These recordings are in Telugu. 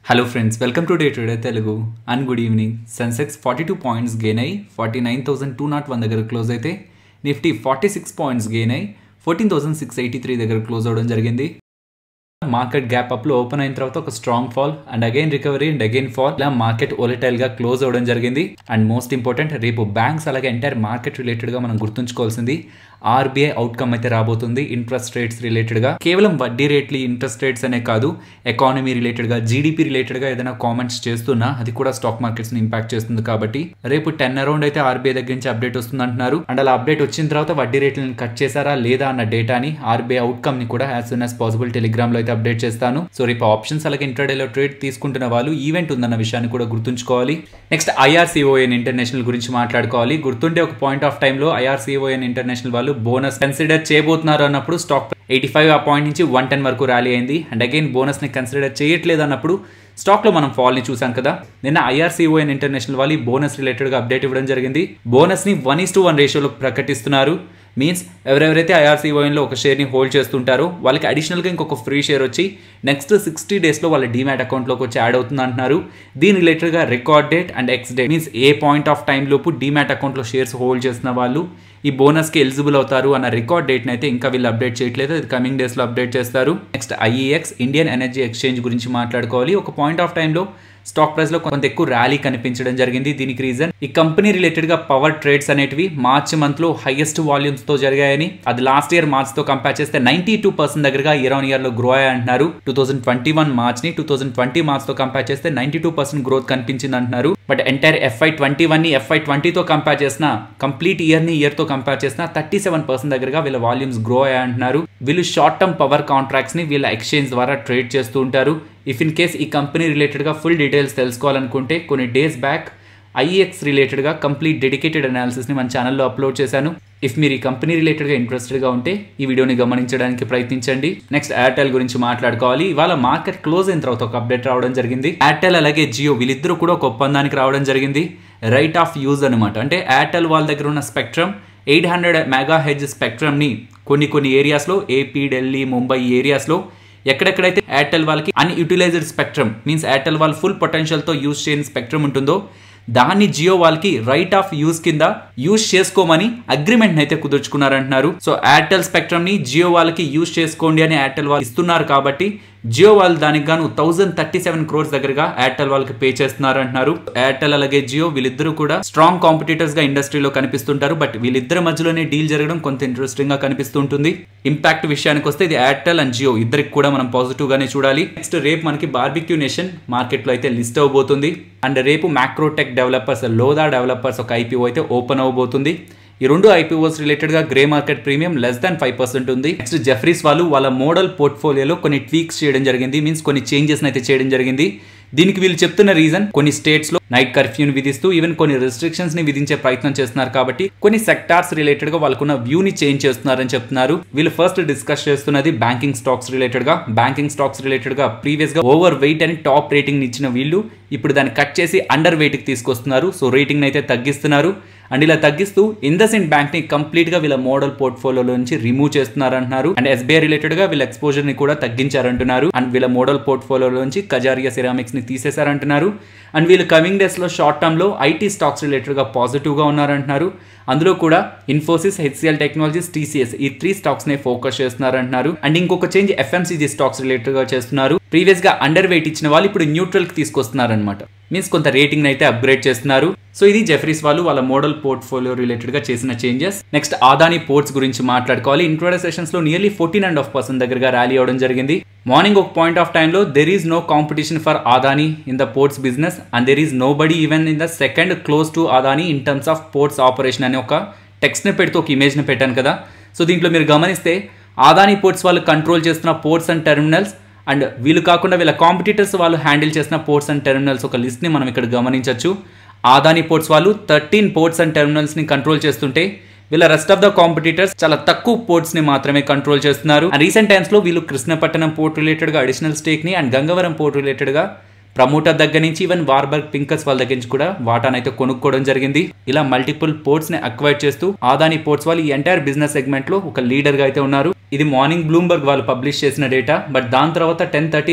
hello friends welcome to day trader Telugu and good evening Sensex forty two points gain అయ్యి forty nine thousand two naught one దగ్గర క్లోజ్ అయితే Nifty forty six points gain అయ్యి fourteen thousand six eighty three దగ్గర క్లోజ్ అవ్వడం జరిగింది మార్కెట్ గ్యాప్ అప్ లో ఓపెన్ అయిన తర్వాత ఒక strong fall and again recovery and again fall ఇలా మార్కెట్ ఓలటైల్ గా క్లోజ్ అవ్వడం జరిగింది అండ్ మోస్ట్ ఇంపార్టెంట్ రేపు బ్యాంక్స్ అలాగే ఎంటైర్ మార్కెట్ రిలేటెడ్ గా మనం గుర్తుంచుకోవాల్సింది ఆర్బీఐ అవుట్కమ్ అయితే రాబోతుంది ఇంట్రెస్ట్ రేట్స్ రిలేటెడ్ గా కేవలం వడ్డీ రేట్లు ఇంట్రెస్ట్ రేట్స్ అనే కాదు ఎకానమీ రిలేటెడ్ గా జీడిపి రిలేటెడ్ గా ఏదైనా కామెంట్స్ చేస్తున్నా అది కూడా స్టాక్ మార్కెట్స్ ని ఇంపాక్ట్ చేస్తుంది కాబట్టి రేపు టెన్ అరౌండ్ అయితే ఆర్బీఐ దగ్గర నుంచి అప్డేట్ వస్తుంది అంటున్నారు అండ్ అలా అప్డేట్ వచ్చిన తర్వాత వడ్డీ రేట్లను కట్ చేశారా లేదా అన్న డేటాని ఆర్బీఐ అవుట్కమ్ ని కూడా as soon as possible Telegram లో అయితే అప్డేట్ చేస్తాను సో రేపు ఆప్షన్స్ అలాగే ఇంట్రాడేలో ట్రేడ్ తీసుకుంటున్న వాళ్ళు ఈవెంట్ ఉందన్న విషయాన్ని కూడా గుర్తుంచుకోవాలి నెక్స్ట్ ఐఆర్సీఓఎన్ ఇంటర్నేషనల్ గురించి మాట్లాడుకోవాలి గుర్తుంటే ఒక పాయింట్ ఆఫ్ టైంలో ఐఆర్సీఓఎన్ ఇంటర్నేషనల్ వాళ్ళు బోనస్ కన్సిడర్ చేయబోతున్నారు అన్నప్పుడు స్టాక్ ఎయిటీ ఫైవ్ ఆ పాయింట్ నుంచి వన్ టెన్ వరకు ర్యాలీ అయింది అండ్ అగైన్ బోనస్ ని కన్సిడర్ చేయట్లేదు అన్నప్పుడు స్టాక్లో మనం ఫాల్ని చూసాం కదా నిన్న ఐఆర్సీఓఎన్ ఇంటర్నేషనల్ వాళ్ళు బోనస్ రిలేటెడ్గా అప్డేట్ ఇవ్వడం జరిగింది బోనస్ని వన్ ఇస్ టు వన్ రేషియోలో ప్రకటిస్తున్నారు మీన్స్ ఎవరెవరైతే ఐఆర్సీఓఎన్లో ఒక షేర్ని హోల్డ్ చేస్తుంటారో వాళ్ళకి అడిషనల్గా ఇంకొక ఫ్రీ షేర్ వచ్చి నెక్స్ట్ సిక్స్టీ డేస్లో వాళ్ళ డీమ్యాట్ అకౌంట్లోకి వచ్చి యాడ్ అవుతుంది అంటున్నారు దీని రిలేటెడ్గా record date and ex date means ఏ పాయింట్ ఆఫ్ టైం లోపు డీమ్యాట్ అకౌంట్లో షేర్స్ హోల్డ్ చేసిన వాళ్ళు ఈ బోనస్కి ఎలిజిబుల్ అవుతారు అన్న రికార్డ్ డేట్ని అయితే ఇంకా వీళ్ళు అప్డేట్ చేయట్లేదు అది కమింగ్ డేస్లో అప్డేట్ చేస్తారు next IEX Indian energy exchange గురించి మాట్లాడుకోవాలి ఒక పాయింట్ ఆఫ్ టైంలో స్టాక్ ప్రైస్ లో కొంత ఎక్కువ ర్యాలీ కనిపించడం జరిగింది దీనికి రీజన్ ఈ కంపెనీ రిలేటెడ్ గా పవర్ ట్రేడ్స్ అనేటివి మార్చ్ మంత్ లో హైయెస్ట్ వాల్యూమ్స్ తో జరిగాయని అది లాస్ట్ ఇయర్ మార్చ్ తో కంపేర్ చేస్తే నైన్టీ టూ పర్సెంట్ దగ్గరగా ఇయర్ ఆన్ ఇయర్ లో గ్రో అయ్యాయి అంటున్నారు two thousand twenty one March ని టూ థౌసండ్ ట్వంటీ మార్చ్ తో కంపేర్ చేస్తే నైన్టీ టూ పర్సెంట్ గ్రోత్ కనిపించింది అంటున్నారు but entire FY twenty one ని ఎఫ్ఐ ట్వంటీతో కంపేర్ చేసిన కంప్లీట్ ఇయర్ ని ఇయర్ తో కంపేర్ చేసిన థర్టీ సెవెన్ పర్సెంట్ దగ్గరగా వీళ్ళ వాల్యూమ్స్ గ్రో అయ్యాయి అంటున్నారు వీళ్ళు షార్ట్ టర్మ్ పవర్ కాంట్రాక్ట్స్ ని వీళ్ళ ఎక్స్చేంజ్ ద్వారా ట్రేడ్ చేస్తూ ఉంటారు ఇఫ్ ఇన్ కేస్ ఈ కంపెనీ రిలేటెడ్గా ఫుల్ డీటెయిల్స్ తెలుసుకోవాలనుకుంటే కొన్ని డేస్ బ్యాక్ ఐఎక్స్ రిలేటెడ్గా కంప్లీట్ డెడికేటెడ్ అనాలిసిస్ని మన ఛానల్లో అప్లోడ్ చేశాను ఇఫ్ మీరు ఈ కంపెనీ రిలేటెడ్గా ఇంట్రెస్టెడ్గా ఉంటే ఈ వీడియోని గమనించడానికి ప్రయత్నించండి నెక్స్ట్ ఎయిర్టెల్ గురించి మాట్లాడుకోవాలి ఇవాళ మార్కెట్ క్లోజ్ అయిన తర్వాత ఒక అప్డేట్ రావడం జరిగింది ఎయిర్టెల్ అలాగే జియో వీళ్ళిద్దరూ కూడా ఒక ఒప్పందానికి రావడం జరిగింది రైట్ ఆఫ్ యూజ్ అనమాట అంటే ఎయిర్టెల్ వాళ్ళ దగ్గర ఉన్న స్పెక్ట్రమ్ ఎయిట్ హండ్రెడ్ మెగా హెజ్ స్పెక్ట్రమ్ని కొన్ని కొన్ని ఏరియాస్లో ఏపీ ఢిల్లీ ముంబై ఏరియాస్లో ఎక్కడెక్కడైతే ఎయిర్టెల్ వాళ్ళకి అన్యూటిలైజ్డ్ స్పెక్ట్రమ్ మీన్స్ ఎయిర్టెల్ వాళ్ళ ఫుల్ పొటెన్షియల్తో యూజ్ చేయని స్పెక్ట్రమ్ ఉంటుందో దాన్ని జియో వాళ్ళకి రైట్ ఆఫ్ యూజ్ కింద యూజ్ చేసుకోమని అగ్రిమెంట్ అయితే కుదుర్చుకున్నారంటున్నారు సో ఎయిర్టెల్ స్పెక్ట్రమ్ ని జియో వాళ్ళకి యూజ్ చేసుకోండి అని ఎయిర్టెల్ వాళ్ళు ఇస్తున్నారు కాబట్టి జియో వాళ్ళు దానికి గాను థౌసండ్ థర్టీ సెవెన్ క్రోర్స్ దగ్గరగా ఎయిర్టెల్ వాళ్ళకి పే చేస్తున్నారు అంటున్నారు ఎయిర్టెల్ అలాగే జియో వీళ్ళిద్దరూ కూడా స్ట్రాంగ్ కాంపిటీటర్స్ గా ఇండస్ట్రీలో కనిపిస్తుంటారు బట్ వీళ్ళిద్దరి మధ్యలోనే డీల్ జరగడం కొంత ఇంట్రెస్టింగ్ గా కనిపిస్తుంటుంది ఇంపాక్ట్ విషయానికి వస్తే ఇది ఎయిర్టెల్ అండ్ జియో ఇద్దరికి కూడా మనం పాజిటివ్ గానే చూడాలి నెక్స్ట్ రేపు మనకి బార్బిక్యూ నేషన్ మార్కెట్ లో అయితే లిస్ట్ అవబోతుంది అండ్ రేపు మ్యాక్రోటెక్ డెవలపర్స్ లోదా డెవలపర్స్ ఒక ఐపీఓ అయితే ఓపెన్ అవబోతుంది ఈ రెండు ఐపీఓస్ రిలేటెడ్ గా grey market premium less than five percent ఉంది నెక్స్ట్ జెఫ్రీస్ వాళ్ళు వాళ్ళ మోడల్ పోర్ట్ఫోలియోలో కొన్ని ట్వీక్స్ చేయడం జరిగింది మీన్స్ కొన్ని చేంజెస్ అయితే చేయడం జరిగింది దీనికి వీళ్ళు చెప్తున్న రీజన్ కొన్ని స్టేట్స్ లో నైట్ కర్ఫ్యూని విధిస్తూ ఈవెన్ కొన్ని రిస్ట్రిక్షన్స్ ని విధించే ప్రయత్నం చేస్తున్నారు కాబట్టి కొన్ని సెక్టార్స్ రిలేటెడ్ గా వాళ్ళకున్న వ్యూని చేంజ్ చేస్తున్నారని చెప్తున్నారు వీళ్ళు ఫస్ట్ డిస్కస్ చేస్తున్నది బ్యాంకింగ్ స్టాక్స్ రిలేటెడ్ గా బ్యాంకింగ్ స్టాక్స్ రిలేటెడ్ గా ప్రీవియస్ గా ఓవర్ వెయిట్ అని టాప్ రేటింగ్ ఇచ్చిన వీళ్ళు ఇప్పుడు దాన్ని కట్ చేసి అండర్ వెయిట్ కి తీసుకొస్తున్నారు సో రేటింగ్ అయితే తగ్గిస్తున్నారు అండ్ ఇలా తగ్గిస్తూ ఇండస్ఇండ్ బ్యాంక్ ని కంప్లీట్ గా వీళ్ళ మోడల్ పోర్ట్ఫోలియోలో నుంచి రిమూవ్ చేస్తున్నారు అంటున్నారు అండ్ ఎస్బీఐ రిలేటెడ్ గా వీళ్ళ ఎక్స్పోజర్ ని కూడా తగ్గించారంటున్నారు అండ్ వీళ్ళ మోడల్ పోర్ట్ఫోలియోలో నుంచి కజారియా సిరామిక్స్ ని తీసేశారంటున్నారు అండ్ వీళ్ళు కమింగ్ డేస్ లో షార్ట్ టర్మ్ లో ఐటీ స్టాక్స్ రిలేటెడ్ గా పాజిటివ్ గా ఉన్నారంటున్నారు అందులో కూడా ఇన్ఫోసిస్ హెచ్సిఎల్ టెక్నాలజీస్ టీసీఎస్ ఈ త్రీ స్టాక్స్ నే ఫోకస్ చేస్తున్నారు అంటున్నారు అండ్ ఇంకొక చేంజ్ ఎఫ్ఎంసీజీ స్టాక్స్ రిలేటెడ్ గా చేస్తున్నారు ప్రీవియస్ గా అండర్ వెయిట్ ఇచ్చిన వాళ్ళు ఇప్పుడు న్యూట్రల్ కి తీసుకొస్తున్నారు అనమాట మీన్స్ కొంత రేటింగ్ అయితే అప్గ్రేడ్ చేస్తున్నారు సో ఇది జెఫ్రీస్ వాళ్ళు వాళ్ళ మోడల్ పోర్ట్ఫోలియో రిలేటెడ్ గా చేసిన చేంజెస్ నెక్స్ట్ ఆదాని పోర్ట్స్ గురించి మాట్లాడుకోవాలి ఇంట్రోడర్ సెషన్స్ లో nearly fourteen and half percent దగ్గరగా ర్యాలీ అవడం జరిగింది మార్నింగ్ ఒక పాయింట్ ఆఫ్ టైంలో there is no competition for Adani in the ports business and there is nobody even in the second close to Adani in terms of ports operation అనే ఒక టెక్స్ట్ని పెడుతూ ఒక ఇమేజ్ని పెట్టాను కదా సో దీంట్లో మీరు గమనిస్తే ఆదాని పోర్ట్స్ వాళ్ళు కంట్రోల్ చేస్తున్న పోర్ట్స్ అండ్ టెర్మినల్స్ అండ్ వీళ్ళు కాకుండా వీళ్ళ కాంపిటీటర్స్ వాళ్ళు హ్యాండిల్ చేసిన పోర్ట్స్ అండ్ టెర్మినల్స్ ఒక లిస్ట్ని మనం ఇక్కడ గమనించవచ్చు ఆదాని పోర్ట్స్ వాళ్ళు థర్టీన్ పోర్ట్స్ అండ్ టెర్మినల్స్ని కంట్రోల్ చేస్తుంటే వీళ్ళ రెస్ట్ ఆఫ్ ద కాంపిటీటర్స్ చాలా తక్కువ పోర్ట్స్ ని మాత్రమే కంట్రోల్ చేస్తున్నారు రీసెంట్ టైమ్స్ లో వీళ్ళు కృష్ణపట్నం పోర్ట్ రిలేటెడ్ గా అడిషనల్ స్టేక్ ని అండ్ గంగవరం పోర్ట్ రిలేటెడ్ గా ప్రమోటర్ దగ్గర నుంచి ఈవెన్ వార్బర్గ్ పింకర్స్ వాళ్ళ దగ్గర నుంచి కూడా వాటానైతే కొనుక్కోవడం జరిగింది ఇలా మల్టిపుల్ పోర్ట్స్ ని అక్వైర్ చేస్తూ ఆదాని పోర్ట్స్ వాళ్ళు ఈ ఎంటైర్ బిజినెస్ సెగ్మెంట్ లో ఒక లీడర్ గా అయితే ఉన్నారు ఇది మార్నింగ్ బ్లూంబర్గ్ వాళ్ళు పబ్లిష్ చేసిన డేటా బట్ దాని తర్వాత ten thirty around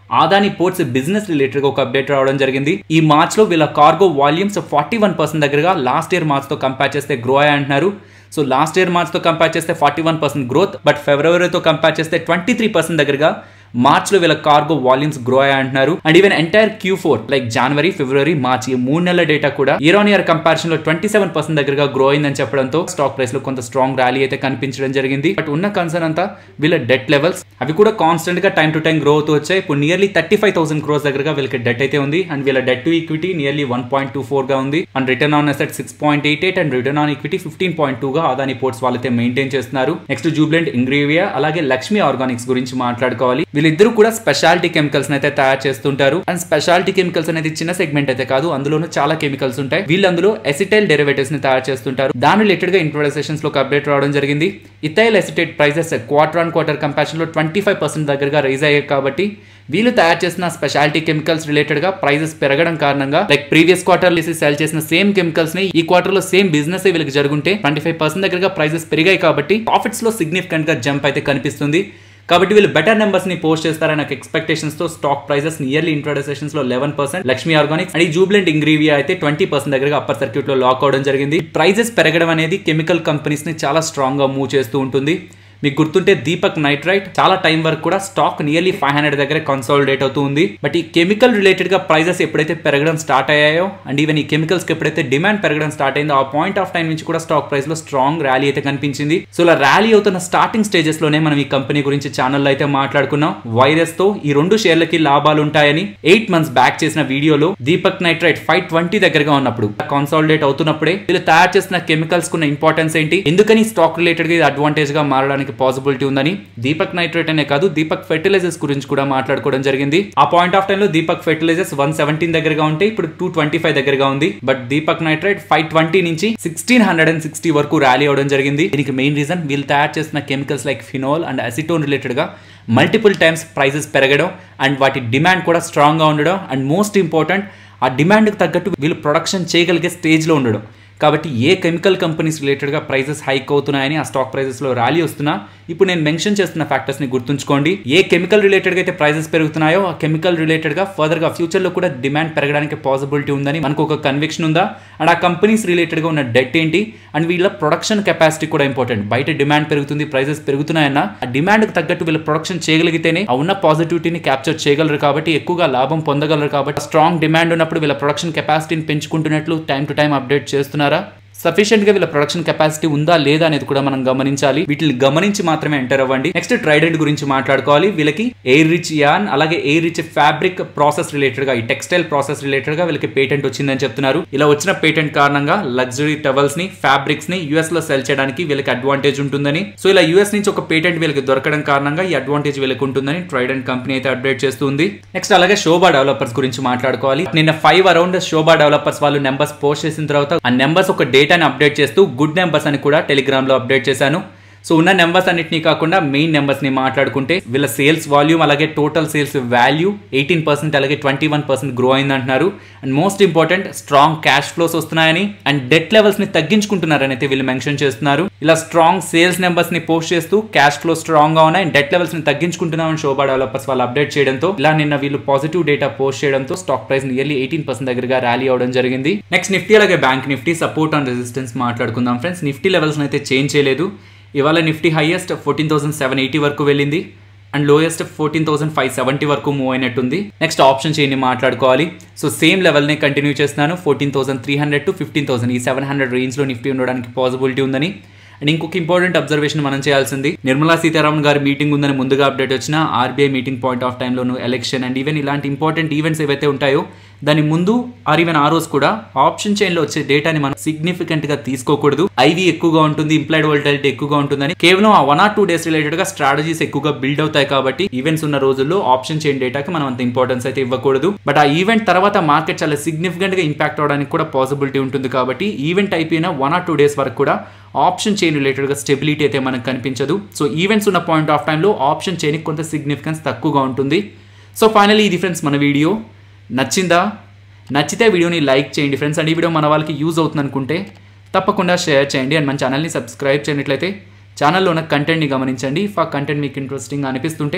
Adani ports business related గా ఒక అప్డేట్ రావడం జరిగింది ఈ మార్చ్ లో వీళ్ళ cargo volumes forty one percent దగ్గరగా లాస్ట్ ఇయర్ మార్చ్ తో కంపేర్ చేస్తే గ్రో అయ్యాయి అంటున్నారు సో లాస్ట్ ఇయర్ మార్చ్ తో కంపేర్ చేస్తే forty one percent growth but ఫిబ్రవరితో కంపేర్ చేస్తే ట్వంటీ త్రీ పర్సెంట్ దగ్గరగా మార్చ్ లో వీళ్ళ కార్గో వాల్యూమ్స్ గ్రో అయ్యాయి అంటున్నారు and even entire Q four like జనవరి ఫిబ్రవరి మార్చ్ ఈ మూడు నెలల డేటా కూడా ఇయర్ ఆన్ ఇయర్ కంపారిజన్ లో ట్వంటీ సెవెన్ పర్సెంట్ దగ్గరగా గ్రో అయిందని చెప్పడంతో స్టాక్ ప్రైస్ లో కొంత స్ట్రాంగ్ ర్యాలీ అయితే కనిపించడం జరిగింది బట్ ఉన్న కన్సర్న్ అంతా వీళ్ళ డెట్ లెవెల్స్ అవి కూడా కాన్స్టెంట్ గా టైం టు టైం గ్రో అవుతూ వచ్చాయి ఇప్పుడు nearly thirty five thousand crores దగ్గరగా వీళ్ళకి డెట్ అయితే ఉంది అండ్ వీళ్ళ debt to equity nearly one point two four గా ఉంది and return on asset six point eight eight and return on equity fifteen point two గా ఆదాని పోర్ట్స్ వాళ్ళైతే మెయింటైన్ చేస్తున్నారు నెక్స్ట్ జూబ్లెంట్ ఇంగ్రీవియా అలాగే లక్ష్మీ ఆర్గానిక్స్ గురించి మాట్లాడుకోవాలి వీళ్ళిద్దరూ కూడా స్పెషాలిటీ కెమికల్స్ అయితే తయారు చేస్తుంటారు అండ్ స్పెషాలిటీ కెమికల్స్ అనేది చిన్న సెగ్మెంట్ అయితే కాదు అందులోనూ చాలా కెమికల్స్ ఉంటాయి వీళ్ళు అందులో ఎసిటైల్ డెరివేటివ్స్ ని తయారు చేస్తుంటారు దాని రిలేటెడ్ గా ఇంట్రోడక్సేషన్స్ లో అప్డేట్ రావడం జరిగింది ethyl acetate prices quarter on quarter comparison లో ట్వంటీ ఫైవ్ పర్సెంట్ దగ్గరగా రైజ్ అయ్యాయి కాబట్టి వీళ్ళు తయారు చేసిన స్పెషాలిటీ కెమికల్స్ రిలేటెడ్ గా ప్రైజెస్ పెరగడం కారణంగా లైక్ ప్రీవియస్ క్వార్టర్ సెల్ చేసిన సేమ్ కెమికల్స్ ని ఈ క్వార్టర్ లో సేమ్ బిజినెస్ వీళ్ళకి జరుగుంటే ట్వంటీ ఫైవ్ పర్సెంట్ దగ్గరగా ప్రైజెస్ పెరిగాయి కాబట్టి ప్రాఫిట్స్ లో సిగ్నిఫికెంట్ గా జంప్ అయితే కనిపిస్తుంది కాబట్టి వీళ్ళు బెటర్ నెంబర్స్ ని పోస్ట్ చేస్తారని నాకు ఎక్స్పెక్టేషన్స్ తో స్టాక్ ప్రైసెస్ నియర్లీ ఇంట్రోడక్సేషన్స్ లో eleven percent Laxmi organics and ఈ జూబ్లెంట్ ఇంగ్రీవియా అయితే ట్వంటీ పర్సెంట్ దగ్గరగా అప్పర్ సర్క్యూట్ లో లాక్ అవడం జరిగింది ప్రైజెస్ పెరగడం అనేది కెమికల్ కంపెనీస్ ని చాలా స్ట్రాంగ్ గా మూవ్ చేస్తూ ఉంటుంది మీకు గుర్తుంటే దీపక్ నైట్రైట్ చాలా టైం వరకు కూడా స్టాక్ నియర్లీ ఫైవ్ హండ్రెడ్ దగ్గర కన్సాలిడేట్ అవుతూ ఉంది బట్ ఈ కెమికల్ రిలేటెడ్ గా ప్రైజెస్ ఎప్పుడైతే పెరగడం స్టార్ట్ అయ్యాయో అండ్ ఈవెన్ ఈ కెమికల్స్ కి ఎప్పుడైతే డిమాండ్ పెరగడం స్టార్ట్ అయిందో ఆ పాయింట్ ఆఫ్ టైం నుంచి కూడా స్టాక్ ప్రైస్ లో స్ట్రాంగ్ ర్యాలీ అయితే కనిపించింది సో ఇలా ర్యాలీ అవుతున్న స్టార్టింగ్ స్టేజెస్ లోనే మనం ఈ కంపెనీ గురించి ఛానల్లో అయితే మాట్లాడుకున్నాం వైరస్ తో ఈ రెండు షేర్లకి లాభాలు ఉంటాయని ఎయిట్ మంత్స్ బ్యాక్ చేసిన వీడియోలో దీపక్ నైట్రైట్ ఫైవ్ ట్వంటీ దగ్గరగా ఉన్నప్పుడు కన్సాలిడేట్ అవుతున్నప్పుడే వీళ్ళు తయారు చేసిన కెమికల్స్ కున్న ఇంపార్టెన్స్ ఏంటి ఎందుకని స్టాక్ రిలేటెడ్ గా ఇది అడ్వాంటేజ్ గా మారడానికి పాసిబిలిటీ ఉందని దీపక్ నైట్రేట్ అనే కాదు దీపక్ ఫెర్టిలైజర్స్ గురించి కూడా మాట్లాడుకోవడం జరిగింది ఆ పాయింట్ ఆఫ్ టైం లో దీపక్ ఫెర్టిలైజర్స్ వన్ సెవెంటీన్ దగ్గరగా ఉంటే ఇప్పుడు టూ ట్వంటీ ఫైవ్ దగ్గరగా ఉంది but Deepak Nitrite five twenty నుంచి సిక్స్టీన్ హండ్రెడ్ అండ్ సిక్స్టీ వరకు ర్యాలీ అవడం జరిగింది దీనికి మెయిన్ రీజన్ వీళ్ళు తయారు చేసిన chemicals like phenol and acetone related గా మల్టిపుల్ టైమ్స్ ప్రైసెస్ పెరగడం అండ్ వాటి డిమాండ్ కూడా స్ట్రాంగ్ గా ఉండడం అండ్ మోస్ట్ ఇంపార్టెంట్ ఆ డిమాండ్కి తగ్గట్టు వీళ్ళు ప్రొడక్షన్ చేయగలిగే స్టేజ్లో ఉండడం కాబట్టి ఏ కెమికల్ కంపెనీస్ రిలేటెడ్గా ప్రైసెస్ హైక్ అవుతున్నాయని ఆ స్టాక్ ప్రైసెస్లో ర్యాలీ వస్తున్నా ఇప్పుడు నేను మెన్షన్ చేస్తున్న ఫ్యాక్టర్స్ని గుర్తుంచుకోండి ఏ కెమికల్ రిలేటెడ్గా అయితే ప్రైసెస్ పెరుగుతున్నాయో ఆ కెమికల్ రిలేటెడ్గా ఫర్దర్గా ఫ్యూచర్లో కూడా డిమాండ్ పెరగడానికి పాసిబిలిటీ ఉందని మనకు ఒక కన్విక్షన్ ఉందా అండ్ ఆ కంపెనీస్ రిలేటెడ్గా ఉన్న డెట్ ఏంటి అండ్ వీళ్ళ ప్రొడక్షన్ కెపాసిటీ కూడా ఇంపార్టెంట్ బయట డిమాండ్ పెరుగుతుంది ప్రైసెస్ పెరుగుతున్నాయన్న ఆ డిమాండ్కి తగ్గట్టు వీళ్ళ ప్రొడక్షన్ చేయగలిగితేనే ఆ ఉన్న పాజిటివిటీని క్యాప్చర్ చేయగలరు కాబట్టి ఎక్కువగా లాభం పొందగలరు కాబట్టి స్ట్రాంగ్ డిమాండ్ ఉన్నప్పుడు వీళ్ళ ప్రొడక్షన్ కెపాసిటీని పెంచుకుంటున్నట్లు టైం టు టైం అప్డేట్ చేస్తున్నారా సఫిషియెంట్ గా వీళ్ళ ప్రొడక్షన్ కెపాసిటీ ఉందా లేదా అనేది కూడా మనం గమనించాలి వీటిని గమనించి మాత్రమే ఎంటర్ అవ్వండి నెక్స్ట్ ట్రైడెంట్ గురించి మాట్లాడుకోవాలి వీళ్ళకి ఎయిర్ రిచ్ యాన్ అలాగే air rich fabric process related గా ఈ టెక్స్టైల్ ప్రాసెస్ రిలేటెడ్ గా వీళ్ళకి పేటెంట్ వచ్చిందని చెప్తున్నారు ఇలా వచ్చిన పేటెంట్ కారణంగా లగ్జరీ టవల్స్ ని ఫ్యాబ్రిక్స్ ని యూఎస్ లో సెల్ చేయడానికి వీళ్ళకి అడ్వాంటేజ్ ఉంటుందని సో ఇలా యూఎస్ నుంచి ఒక పేటెంట్ వీళ్ళకి దొరకడం కారణంగా ఈ అడ్వాంటేజ్ వీళ్ళకి ఉంటుందని ట్రైడెంట్ కంపెనీ అయితే అప్డేట్ చేస్తుంది నెక్స్ట్ అలాగే శోభా డెవలపర్స్ గురించి మాట్లాడుకోవాలి నిన్న ఫైవ్ అరౌండ్ శోభా డెవలపర్స్ వాళ్ళు నెంబర్స్ పోస్ట్ చేసిన తర్వాత ఆ నెంబర్స్ ఒక డేటాని అప్డేట్ చేస్తూ గుడ్ నెంబర్స్ అని కూడా టెలిగ్రామ్ లో అప్డేట్ చేశాను సో ఉన్న నెంబర్స్ అన్నిటినీ కాకుండా మెయిన్ నెంబర్స్ ని మాట్లాడుకుంటే వీళ్ళ సేల్స్ వాల్యూమ్ అలాగే total sales value eighteen percent అలాగే ట్వంటీ వన్ పర్సెంట్ గ్రో అయింది అంటున్నారు and most important strong cash flows వస్తున్నాయని అండ్ డెట్ లెవెల్స్ ని తగ్గించుకుంటున్నారని అయితే వీళ్ళు మెన్షన్ చేస్తున్నారు ఇలా స్ట్రాంగ్ సేల్స్ నెంబర్స్ ని పోస్ట్ చేస్తూ క్యాష్ ఫ్లో స్ట్రాంగ్ గా ఉన్నాయి అండ్ డెట్ లెవెల్స్ ని తగ్గించుకుంటున్నామని శోభా డెవలపర్స్ వాళ్ళు అప్డేట్ చేయడంతో ఇలా నిన్న వీళ్ళు పాజిటివ్ డేటా పోస్ట్ చేయడంతో stock price nearly eighteen percent దగ్గరగా ర్యాలీ అవడం జరిగింది నెక్స్ట్ నిఫ్టీ అలాగే bank Nifty support and resistance మాట్లాడుకుందాం ఫ్రెండ్స్ నిఫ్టీ లెవెల్స్ అయితే చేంజ్ చేయలేదు ఇవాళ Nifty highest fourteen thousand seven eighty వరకు వెళ్ళింది and lowest fourteen thousand five seventy వరకు మూవ్ అయినట్టుంది నెక్స్ట్ ఆప్షన్ చేయండి మాట్లాడుకోవాలి సో సేమ్ లెవెల్ని కంటిన్యూ చేస్తున్నాను fourteen thousand three hundred to fifteen thousand ఈ సెవెన్ హండ్రెడ్ రేంజ్లో నిఫ్టీ ఉండడానికి పాసిబిలిటీ ఉందని అండ్ ఇంకొక ఇంపార్టెంట్ అబ్జర్వేషన్ మనం చేయాల్సింది నిర్మలా సీతారామన్ గారి మీటింగ్ ఉందని ముందుగా అప్డేట్ వచ్చిన ఆర్బీఐ మీటింగ్ పాయింట్ ఆఫ్ టైంలోను ఎలక్షన్ అండ్ ఈవెన్ ఇలాంటి ఇంపార్టెంట్ ఈవెంట్స్ ఏవైతే ఉంటాయో దాని ముందు ఆర్ ఈవెన్ ఆ రోజు కూడా ఆప్షన్ చైన్ లో వచ్చే డేటాని మనం సిగ్నిఫికెంట్ గా తీసుకోకూడదు ఐవి ఎక్కువగా ఉంటుంది ఇంప్లాయిడ్ వోల్టాలిటీ ఎక్కువగా ఉంటుందని కేవలం ఆ one or two days related గా స్ట్రాటజీస్ ఎక్కువగా బిల్డ్ అవుతాయి కాబట్టి ఈవెంట్స్ ఉన్న రోజుల్లో ఆప్షన్ చైన్ డేటాకి మనం అంత ఇంపార్టెన్స్ అయితే ఇవ్వకూడదు బట్ ఆ ఈవెంట్ తర్వాత మార్కెట్ చాలా సిగ్నిఫికెంట్ గా ఇంపాక్ట్ అవడానికి కూడా పాసిబిలిటీ ఉంటుంది కాబట్టి ఈవెంట్ అయిపోయిన వన్ ఆర్ టూ డేస్ వరకు కూడా ఆప్షన్ చైన్ రిలేటెడ్ గా స్టెబిలిటీ అయితే మనకు కనిపించదు సో ఈవెంట్స్ ఉన్న పాయింట్ ఆఫ్ టైంలో ఆప్షన్ చైన్ కొంత సిగ్నిఫికెన్స్ తక్కువగా ఉంటుంది సో ఫైనలీ ఇది ఫ్రెండ్స్ మన వీడియో నచ్చిందా నచ్చితే వీడియోని లైక్ చేయండి ఫ్రెండ్స్ అండ్ ఈ వీడియో మన వాళ్ళకి యూజ్ అవుతుంది అనుకుంటే తప్పకుండా షేర్ చేయండి అండ్ మన ఛానల్ని సబ్స్క్రైబ్ చేయనట్లయితే ఛానల్లో ఉన్న కంటెంట్ని గమనించండి ఇఫ్ ఆ కంటెంట్ మీకు ఇంట్రెస్టింగ్ అనిపిస్తుంటే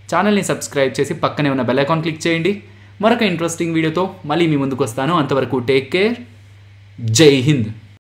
ఛానల్ని సబ్స్క్రైబ్ చేసి పక్కనే ఉన్న బెల్ ఐకాన్ క్లిక్ చేయండి మరొక ఇంట్రెస్టింగ్ వీడియోతో మళ్ళీ మీ ముందుకు వస్తాను అంతవరకు టేక్ కేర్ జై హింద్